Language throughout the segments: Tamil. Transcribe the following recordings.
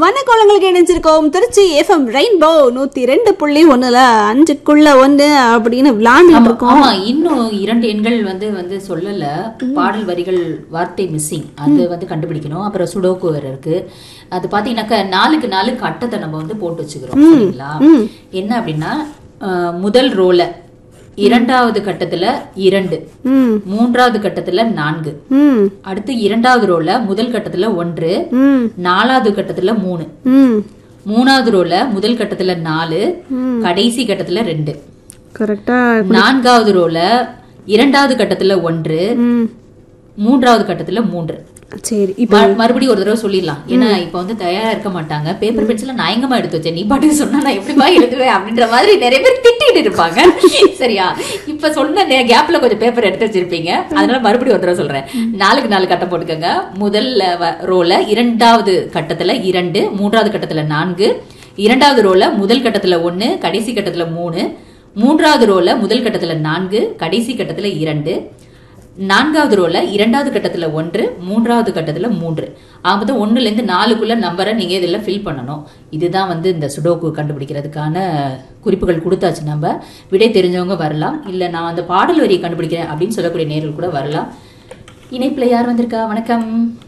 வணக்கங்களுக்கு இணைஞ்சிருக்கோம் திருச்சி எஃப்எம் ரெயின்போ நூத்தி ரெண்டு புள்ளி ஒண்ணுல அஞ்சுக்குள்ள ஒண்ணு அப்படின்னு விளையாண்டுட்டு இருக்கோம் ஆமா இன்னும் இரண்டு எண்கள் வந்து வந்து சொல்லல பாடல் வரிகள் வார்த்தை மிஸ்ஸிங் அது வந்து கண்டுபிடிக்கணும் அப்புறம் சுடோக்கு வேற இருக்கு அது பாத்தீங்கன்னாக்கா நாலுக்கு நாலு கட்டத்தை நம்ம வந்து போட்டு வச்சுக்கிறோம் சரிங்களா என்ன அப்படின்னா அஹ், முதல் ரோல இரண்டாவது கட்டத்துல இரண்டு ம் மூன்றாவது கட்டத்துல நான்கு ம் அடுத்து இரண்டாவது ரோல முதல் கட்டத்துல ஒன்று ம் நாலாவது கட்டத்துல மூணு ம் மூணாவது ரோல முதல் கட்டத்துல நாலு கடைசி கட்டத்துல ரெண்டு கரெக்டா நான்காவது ரோல இரண்டாவது கட்டத்துல ஒன்று ம் மூன்றாவது கட்டத்துல மூன்று சரி இப்ப ம- மறுபடியும் ஒரு தடவை சொல்லிடலாம் ஏன்னா இப்ப வந்து தயாரா இருக்க மாட்டாங்க பேப்பர் பென்சில நான் எங்கம்மா எடுத்து வச்சேன் நீ பாட்டுக்கு சொன்னா நான் எப்படிமா எழுதுவேன் அப்படின்ற மாதிரி நிறைய பேர் திட்டிட்டு இருப்பாங்க சரியா இப்ப சொன்ன கேப்ல கொஞ்சம் பேப்பர் எடுத்து வச்சிருப்பீங்க அதனால மறுபடியும் ஒரு தடவை சொல்றேன் நாலுக்கு நாலு கட்டம் போட்டுக்கோங்க முதல்ல வ- ரோல இரண்டாவது கட்டத்துல இரண்டு மூன்றாவது கட்டத்துல நான்கு இரண்டாவது ரோல முதல் கட்டத்துல ஒன்னு கடைசி கட்டத்துல மூணு மூன்றாவது ரோல முதல் கட்டத்துல நான்கு கடைசி கட்டத்துல இரண்டு நான்காவது ரோல இரண்டாவது கட்டத்துல ஒன்று மூன்றாவது கட்டத்துல மூன்று ஆக ஒண்ணுல இருந்து நாலுக்குள்ள நம்பரை நீங்க இதுல ஃபில் பண்ணணும் இதுதான் வந்து இந்த சுடோக்கு கண்டுபிடிக்கிறதுக்கான குறிப்புகள் கொடுத்தாச்சு நம்ம விடை தெரிஞ்சவங்க வரலாம் இல்ல நான் அந்த பாடல் வரியை கண்டுபிடிக்கிறேன் அப்படின்னு சொல்லக்கூடிய நேரில் கூட வரலாம் இணைப்புல யார் வந்திருக்கா வணக்கம்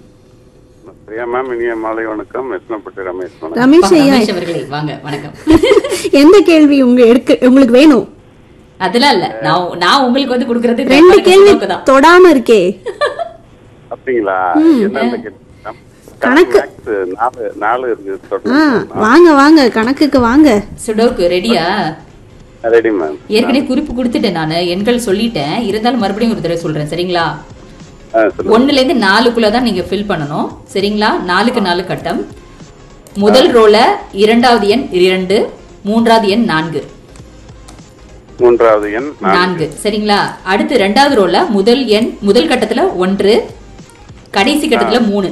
பிரியா மேம் இனிய மாலை வணக்கம் எத்தனைப்பட்டு ரமேஷ் மேடம் ரமேஷ் ஐயா ரமேஷ் அவர்களே வாங்க வணக்கம் எந்த கேள்வி உங்க எடுக்க உங்களுக்கு வேணும் அதெல்லாம் இல்ல நான் நான் உங்களுக்கு வந்து கொடுக்கறது இந்த ரெண்டு பாருங்க, கேள்வி சுடோக்கு தான் தொடாம இருக்கே அப்படிங்களா என்னென்ன கேள்வி மேம்? கணக்கு. மேக்ஸ் நாலு நாலு இருக்கு ஆ தொடர்ந்து வாங்க வாங்க கணக்குக்கு வாங்க சுடோக்கு ரெடியா ரெடி மேம் ஏற்கனவே குறிப்பு கொடுத்துட்டேன் நான் எண்கள் சொல்லிட்டேன் இருந்தாலும் மறுபடியும் ஒரு தடவை சொல்றேன் சரிங்களா ஆ சொல்லுங்க ஒண்ணுல இருந்து நாலுக்குள்ள தான் நீங்க ஃபில் பண்ணணும் சரிங்களா நாலுக்கு நாலு கட்டம் முதல் ரோல இரண்டாவது எண் இரண்டு மூன்றாவது எண் நான்கு மூன்றாவது எண் நான்கு. நான்கு சரிங்களா அடுத்து ரெண்டாவது ரோல முதல் எண் முதல் கட்டத்துல ஒன்று கடைசி கட்டத்துல மூணு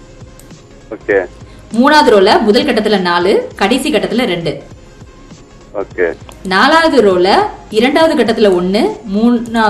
ஓகே மூணாவது ரோல முதல் கட்டத்துல நாலு கடைசி கட்டத்துல ரெண்டு ஓகே நாலாவது ரோல இரண்டாவது கட்டத்துல ஒண்ணு மூணாவது